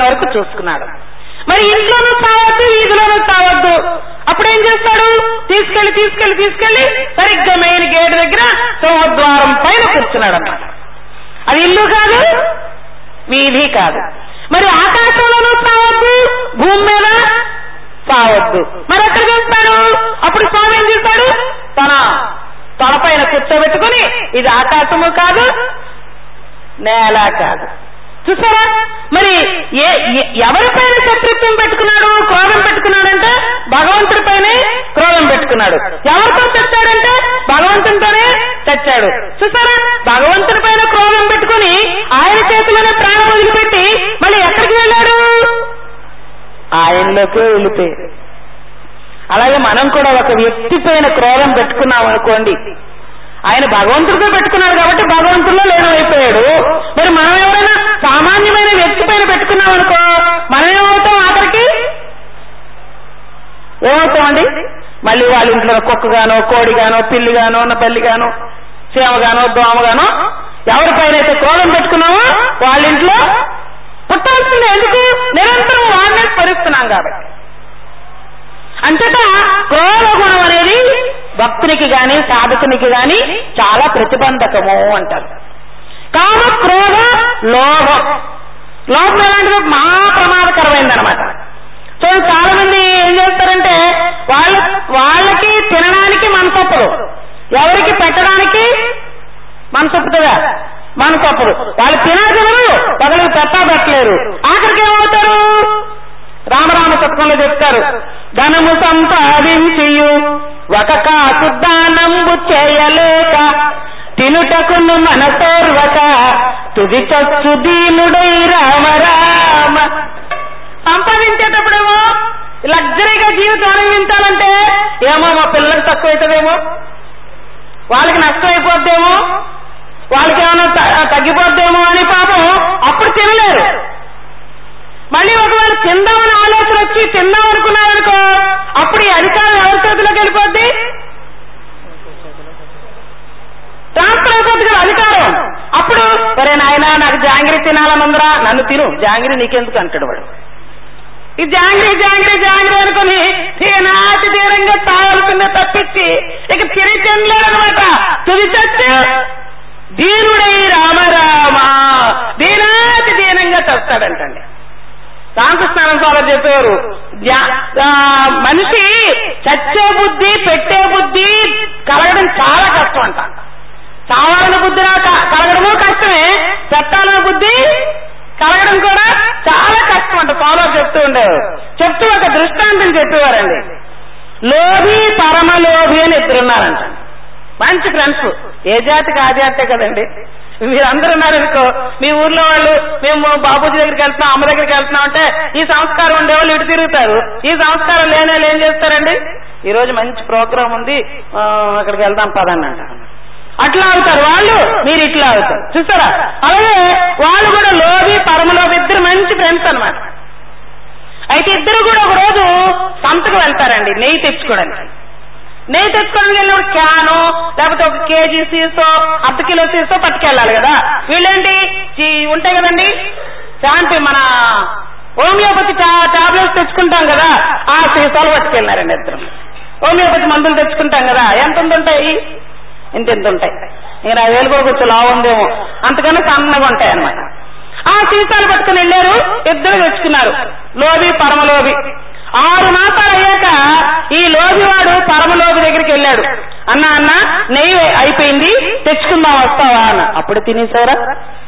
వరకు చూసుకున్నాడు మరి ఇంట్లోనూ తావద్దు వీధిలోనూ తావద్దు అప్పుడు ఏం చేస్తాడు తీసుకెళ్లి తీసుకెళ్లి తీసుకెళ్లి సరిగ్గా మెయిన్ గేట్ దగ్గర సింహద్వారం పైన కూర్చున్నాడు అన్నమాట అది ఇల్లు కాదు వీధి కాదు మరి ఆకాశంలోనూ తావద్దు భూమి మీద తావద్దు మరి ఎక్కడ చేస్తాడు అప్పుడు స్వామి ఏం చేస్తాడు తన తలపైన కూర్చోబెట్టుకుని ఇది ఆకాశము కాదు నేల కాదు చూసారా మరి ఏ ఎ- ఎవరిపైన శత్రుత్వం పెట్టుకున్నాడు క్రోధం పెట్టుకున్నాడంటే భగవంతుడిపైనే క్రోధం పెట్టుకున్నాడు ఎవరితో తెచ్చాడంటే భగవంతునితోనే తెచ్చాడు చూసారా భగవంతుడి పైన క్రోధం పెట్టుకుని ఆయన చేతిలోనే ప్రాణం వదిలిపెట్టి మళ్ళీ ఎక్కడికి వెళ్ళాడు ఆయనలోకే వెళ్ళిపోయాడు అలాగే మనం కూడా ఒక వ్యక్తి పైన క్రోధం పెట్టుకున్నాం అనుకోండి ఆయన భగవంతుడితో పెట్టుకున్నాడు కాబట్టి భగవంతుల్లో లీనమైపోయాడు మరి మనం ఎవరైనా సామాన్యమైన వ్యక్తి పైన పెట్టుకున్నాం అనుకో మనం ఏమవుతాం ఆఖరికి ఏమవుతామండి మళ్ళీ వాళ్ళ ఇంట్లో కుక్కగానో కోడిగానో పిల్లిగానో బల్లిగానో చీమగానో దోమగానో ఎవరిపైన అయితే క్రోధం పెట్టుకున్నామో వాళ్ళ ఇంట్లో పుట్టాల్సిందే ఎందుకు నిరంతరం వాడినే స్మరిస్తున్నాం కాబట్టి అంతటా క్రోధ గుణం అనేది భక్తునికి గాని సాధకునికి గాని చాలా ప్రతిబంధకము అంటారు కామ క్రోధ లోభం లోభం ఎలాంటిది మహా ప్రమాదకరమైందనమాట సో చాలా మంది ఏం చేస్తారంటే వాళ్ళ వాళ్ళకి తినడానికి మనసొప్పదు ఎవరికి పెట్టడానికి మనసొప్పుతుందా మనసొప్పదు వాళ్ళు తినగలరు ఒకరికి పెట్టా పెట్టలేరు ఆఖరికి ఏమవుతారు రామరామ శతకంలో చెప్తారు ధనము సంపాదించియు ఒక కాసు దానంబు చేయలేక తినుటకును మనసోర్వక తుది చచ్చు దీనుడై రామ రామ సంపాదించేటప్పుడేమో లగ్జరీగా జీవితం ఆనందించాలంటే ఏమో మా పిల్లలకు తక్కువ అవుతుందేమో వాళ్ళకి నష్టం అయిపోద్దేమో వాళ్ళకి ఏమైనా త- తగ్గిపోద్దేమో అని పాపం అప్పుడు తినలేరు మళ్ళీ ఒకవేళ తిందామని ఆలోచన వచ్చి తిందాం అనుకున్నారనుకో అప్పుడు ఈ అధికారం ఎవరి చేతిలోకి వెళ్ళిపోద్ది ట్రాన్స్ఫర్ అయిపోద్ది కదా అధికారం అప్పుడు సరే నాయన నాకు జాంగిరి తినాలని ఉందిరా నన్ను తిను జాంగిరి నీకెందుకు అంటాడు వాడు ఈ జాంగ్రీ జాంగ్రీ జాంగ్రీ అనుకుని తీనాటి తీరంగా తాగాల్సిందే తప్పించి ఇక తిరిగి తినలేదనమాట తుది చచ్చి దీనుడై రామరామ దీనాటి దీనంగా చస్తాడంటండి రామకృష్ణానంద స్వామి చెప్పారు జా- ఆ, మనిషి చచ్చే బుద్ధి పెట్టే బుద్ధి కలగడం చాలా కష్టం అంట చావాలన్న బుద్ధి రా- కలగడము కష్టమే చట్టాలన్న బుద్ధి కలగడం కూడా చాలా కష్టం అంట స్వామి చెప్తూ ఉండేవారు చెప్తూ ఒక దృష్టాంతం చెప్పేవారండి లోభి పరమలోభి అని ఇద్దరున్నారంట మంచి ఫ్రెండ్స్ ఏ జాతికి ఆ జాతే కదండి మీరందరూ ఉన్నారనుకో మీ ఊర్లో వాళ్ళు మేము బాబూజీ దగ్గరికి వెళ్తున్నాం అమ్మ దగ్గరికి వెళ్తున్నాం అంటే ఈ సంస్కారం ఉండేవాళ్ళు ఇటు తిరుగుతారు ఈ సంస్కారం లేని వాళ్ళు ఏం చేస్తారండి ఈ రోజు మంచి ప్రోగ్రాం ఉంది ఆ, అక్కడికి వెళ్దాం పదండి అంటారు అట్లా అవుతారు వాళ్ళు మీరు ఇట్లా అవుతారు చూసారా అలాగే వాళ్ళు కూడా లోబి పరమలోబి ఇద్దరు మంచి ఫ్రెండ్స్ అన్నమాట అయితే ఇద్దరు కూడా ఒక రోజు సంతకు వెళ్తారండి నెయ్యి తెచ్చుకోవడానికి నెయ్యి తెచ్చుకోవడానికి వెళ్ళినప్పుడు క్యాను లేకపోతే ఒక కేజీ సీసో అర్ధ కిలో సీసో పట్టుకెళ్ళాలి కదా వీళ్ళేంటి ఈ ఉంటాయి కదండి శాంతి మన హోమియోపతి టాబ్లెట్స్ తెచ్చుకుంటాం కదా ఆ సీసాలు పట్టుకెళ్ళారండి ఇద్దరు హోమియోపతి మందులు తెచ్చుకుంటాం కదా ఎంత ఉంటాయి ఇంత ఎంత ఉంటాయి ఇంకా నా వేలు కూడా కొంచెం లావు ఉందేమో అంతకన్నా సన్నగా ఉంటాయి అన్నమాట ఆ సీసాలు పట్టుకుని వెళ్ళారు ఇద్దరు తెచ్చుకున్నారు లోబి పరమలోబి ఆరు మాసాలు అయ్యాక ఈ లోబివాడు పరమలోబి దగ్గరికి వెళ్ళాడు అన్న అన్న నెయ్యి అయిపోయింది తెచ్చుకుందాం వస్తావా అన్న అప్పుడు తినేసారా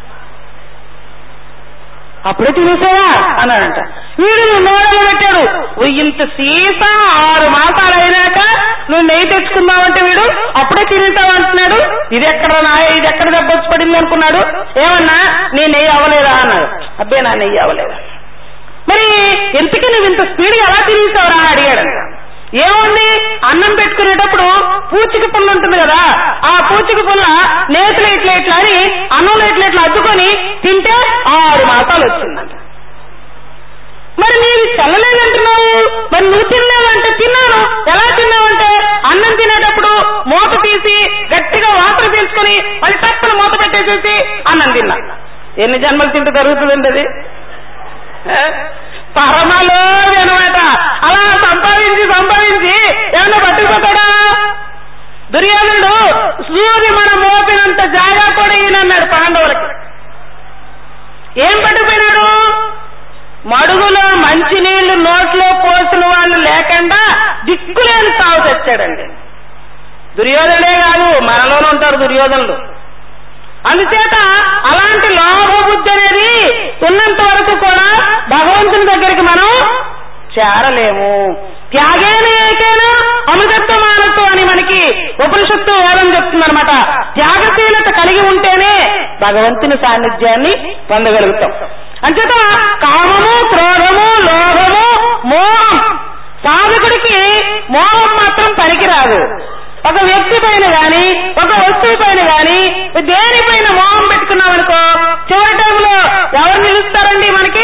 అప్పుడే తినేసావా అన్నాడంట వీడు నోడలు పెట్టాడు "ఓ, ఇంత సీసా ఆరు మాసాలు అయినాక నువ్వు నెయ్యి తెచ్చుకుందామంటే వీడు అప్పుడే తినేసావు అంటున్నాడు ఇది ఎక్కడ నా ఇది ఎక్కడ దెబ్బొచ్చి పడింది అనుకున్నాడు ఏమన్నా నీ నెయ్యి అవ్వలేదా అన్నాడు అబ్బే నా నెయ్యి అవ్వలేదా మరి ఎందుకు నువ్వు ఇంత స్పీడ్ ఎలా తినేసావురా అని అడిగాడంట ఏముంది అన్నం పెట్టుకునేటప్పుడు పూచిక పుల్ల ఉంటుంది కదా ఆ పూచిక పుల్ల నేతులు ఇట్లా ఇట్లా అని అన్నంలో ఇట్లా ఇట్లా అద్దుకొని తింటే ఆరు మాసాలు వచ్చిందంట మరి నీవు చల్లలేదంటున్నావు మరి నువ్వు తిన్నావంటే తిన్నాను ఎలా తిన్నావంటే అన్నం తినేటప్పుడు మూత తీసి గట్టిగా వాసన తీసుకుని మళ్ళీ తప్పని మూత పెట్టేసేసి అన్నం తిన్నా ఎన్ని జన్మలు తింటే జరుగుతుందండి అది పరమలోవి అనమాట అలా సంపాదించి సంపాదించి ఏమన్నా పట్టుకుపోతాడా దుర్యోధనుడు సూర్య మన మోపినంత జాగా కూడా ఈయనన్నాడు పాండవులకి ఏం పట్టుకుపోయినాడు మడుగులో మంచినీళ్లు నోట్లో పోసిన వాళ్ళు లేకుండా దిక్కులేని తావు తెచ్చాడండి దుర్యోధనుడే కాదు మనలోనే ఉంటారు దుర్యోధనులు అందుచేత అలాంటి లోభబుద్ధి అనేది ఉన్నంత వరకు కూడా భగవంతుని దగ్గరికి మనం చేరలేము త్యాగేన ఏకైనా అమృతత్వ మానసు అని మనకి ఉపనిషత్తు వేదం చెప్తుందనమాట త్యాగశీలత కలిగి ఉంటేనే భగవంతుని సాన్నిధ్యాన్ని పొందగలుగుతాం అంచేత కామము క్రోధము లోభము మోహం సాధకుడికి మోహం మాత్రం పనికిరాదు ఒక వ్యక్తి పైన గాని ఒక వస్తువు పైన గాని దేనిపైన మోహం పెట్టుకున్నాం అనుకో చివరి టైంలో ఎవరు నిలుస్తారండి మనకి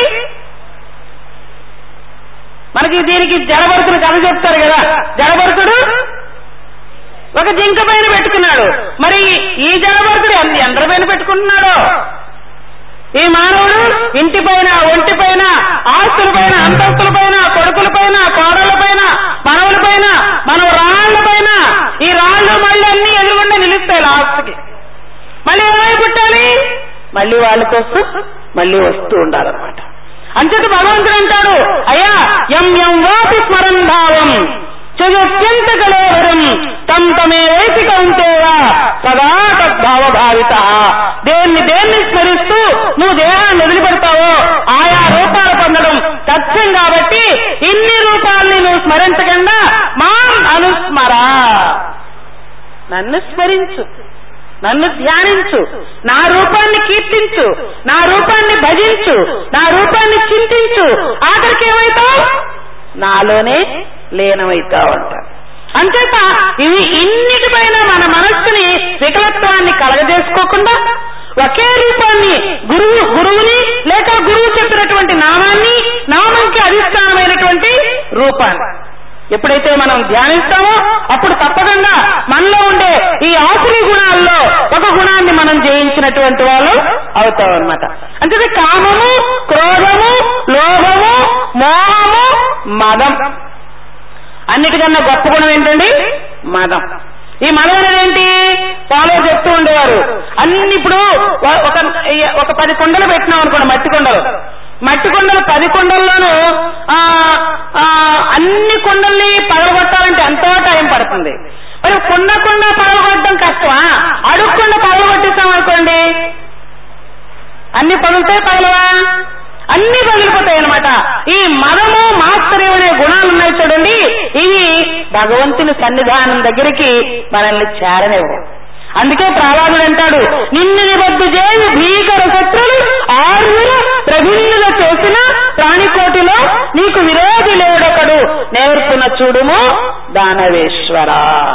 మనకి దీనికి జడభరతుడు కథ చెప్తారు కదా జడభరతుడు ఒక జింక పైన పెట్టుకున్నాడు మరి ఈ జడభరతుడు ఎన్ని ఎండ్ర పైన పెట్టుకుంటున్నాడో ఈ మానవుడు ఇంటి పైన ఒంటి పైన ఆస్తుల పైన అంతస్తుల పైన కొడుకుల పైన కోడల పైన మనవుల పైన మన రాళ్ల పైన ఈ రాళ్ళు మళ్ళీ అన్ని ఎదురుగుండా నిలుస్తాయి లాస్ట్కి మళ్ళీ ఏమై పుట్టాలి మళ్ళీ వాళ్ళ కోసం మళ్ళీ వస్తూ ఉండాలన్నమాట అంచేత భగవంతుడు అంటాడు అయ్యా ఎం ఎం వాసి స్మరణ భావం చదుత్యంత కలోహరం తం తమే వేసి కౌంటేవా సదా తద్భావభావిత దేన్ని దేన్ని స్మరిస్తూ నువ్వు దేహాన్ని వదిలిపెడతావో ఆయా రూపాలు పొందడం తథ్యం కాబట్టి ఇన్ని రూపాల్ని నువ్వు స్మరించకుండా మాం అనుస్మరా నన్ను స్మరించు నన్ను ధ్యానించు నా రూపాన్ని కీర్తించు నా రూపాన్ని భజించు నా రూపాన్ని చింతించు ఆఖరికి ఏమవుతావు నాలోనే లీనమవుతావు అంటారు అంచేత ఇవి ఇన్నిటిపైన మన మనస్సుని వికలత్వాన్ని కలగజేసుకోకుండా ఒకే రూపాన్ని గురువు గురువుని లేక గురువు చెప్పినటువంటి నామాన్ని నామంకి అధిష్టానమైనటువంటి రూపాన్ని ఎప్పుడైతే మనం ధ్యానిస్తామో అప్పుడు తప్పకుండా మనలో ఉండే ఈ ఆసురి గుణాల్లో ఒక గుణాన్ని మనం జయించినటువంటి వాళ్ళు అవుతాం అనమాట అంటే కామము క్రోధము లోభము మోహము మదం అన్నిటికన్నా గొప్ప గుణం ఏంటండి మదం ఈ మదం అనేది ఏంటి ఫాలో చెప్తూ ఉండేవారు అన్ని ఇప్పుడు ఒక ఒక పది కుండలు పెట్టినాం అనుకోండి మట్టి కుండలు మట్టి కుండలు పది కుండల్లోనూ ఆ, ఆ, అన్ని కుండల్ని పగలగొట్టాలంటే ఎంతో టైం పడుతుంది మరి కుండ కుండ పగలగొట్టడం కష్టమా అడుగు కుండ పగలగొట్టేస్తాం అనుకోండి అన్ని పగులుతాయి పగలవా అన్ని పగిలిపోతాయి అనమాట ఈ మదము మాత్సర్యం అనే గుణాలు ఉన్నాయి చూడండి ఇవి భగవంతుని సన్నిధానం దగ్గరికి మనల్ని చేరనివ్వవు అందుకే ప్రహ్లాదుడు అంటాడు నిన్ను నిబద్దు చేయి భీకర శత్రులు ఆరుల ప్రభిన్నులు చేసిన ప్రాణికోటిలో నీకు విరోధి లేడొకడు నేర్పున చూడుము దానవేశ్వర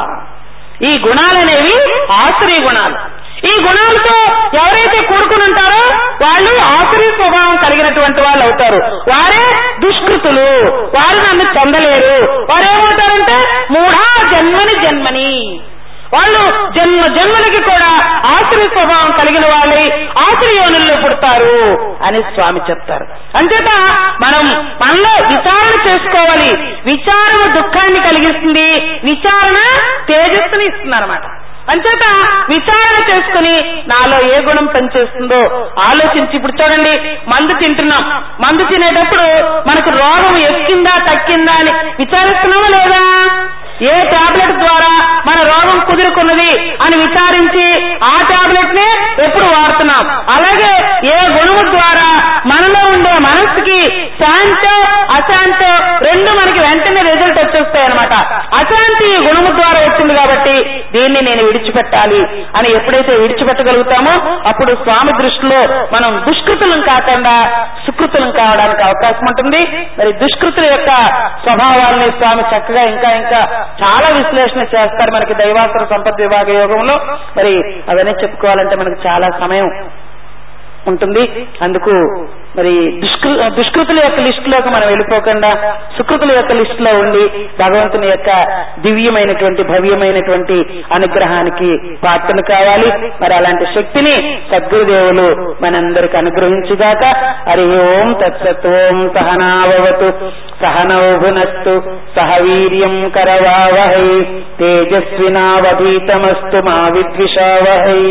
ఈ గుణాలనేవి ఆశ్రయ గుణాలు ఈ గుణాలతో ఎవరైతే కూడుకుని ఉంటారో వాళ్ళు ఆశ్రయ స్వభావం కలిగినటువంటి వాళ్ళు అవుతారు వారే దుష్కృతులు వారు నన్ను చెందలేరు వారు ఏమవుతారంటే మూఢా జన్మని జన్మని వాళ్ళు జన్మ జన్మలకి కూడా ఆశ్రయ స్వభావం కలిగిన వాళ్ళై ఆశ్రయోనుల్లో పుడతారు అని స్వామి చెప్తారు అంచేత మనం మనలో విచారణ చేసుకోవాలి విచారణ దుఃఖాన్ని కలిగిస్తుంది విచారణ తేజస్సుని ఇస్తుంది అనమాట అంచేత విచారణ చేసుకుని నాలో ఏ గుణం పనిచేస్తుందో ఆలోచించి ఇప్పుడు చూడండి మందు తింటున్నాం మందు తినేటప్పుడు మనకు రోగం ఎక్కిందా తక్కిందా అని విచారిస్తున్నామా లేదా ఏ టాబ్లెట్ ద్వారా మన రోగం కుదురుకున్నది అని విచారించి ఆ టాబ్లెట్ నే ఎప్పుడు వాడుతున్నాం అలాగే ఏ గుణము ద్వారా మనలో ఉండే మనస్సుకి శాంతో అశాంతో రెండు మనకి వెంటనే రిజల్ట్ వచ్చేస్తాయి అనమాట అశాంతి ఈ గుణము ద్వారా వచ్చింది కాబట్టి దీన్ని నేను విడిచిపెట్టాలి అని ఎప్పుడైతే విడిచిపెట్టగలుగుతామో అప్పుడు స్వామి దృష్టిలో మనం దుష్కృతులం కాకుండా సుకృతులం కావడానికి అవకాశం ఉంటుంది మరి దుష్కృతుల యొక్క స్వభావాన్ని స్వామి చక్కగా ఇంకా ఇంకా చాలా విశ్లేషణ చేస్తారు మనకి దైవాసుర సంపత్ విభాగ యోగంలో మరి అవన్నీ చెప్పుకోవాలంటే మనకు చాలా సమయం ఉంటుంది అందుకు మరి దుష్కృ దుష్కృతుల యొక్క లిస్టులోకి మనం వెళ్ళిపోకుండా సుకృతుల యొక్క లిస్టులో ఉండి భగవంతుని యొక్క దివ్యమైనటువంటి భవ్యమైనటువంటి అనుగ్రహానికి పాత్రలు కావాలి మరి అలాంటి శక్తిని సద్గురుదేవులు మనందరికి అనుగ్రహించుగాక హరి ఓం తత్సత్ ఓం సహనావతు సహనౌభునస్తు సహ వీర్యం కరవావహై తేజస్వినావధీతమస్తు మా విద్విషావహై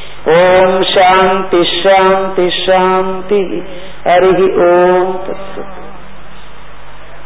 ఓం శాంతి శాంతి శాంతి హరి ఓం తత్సత్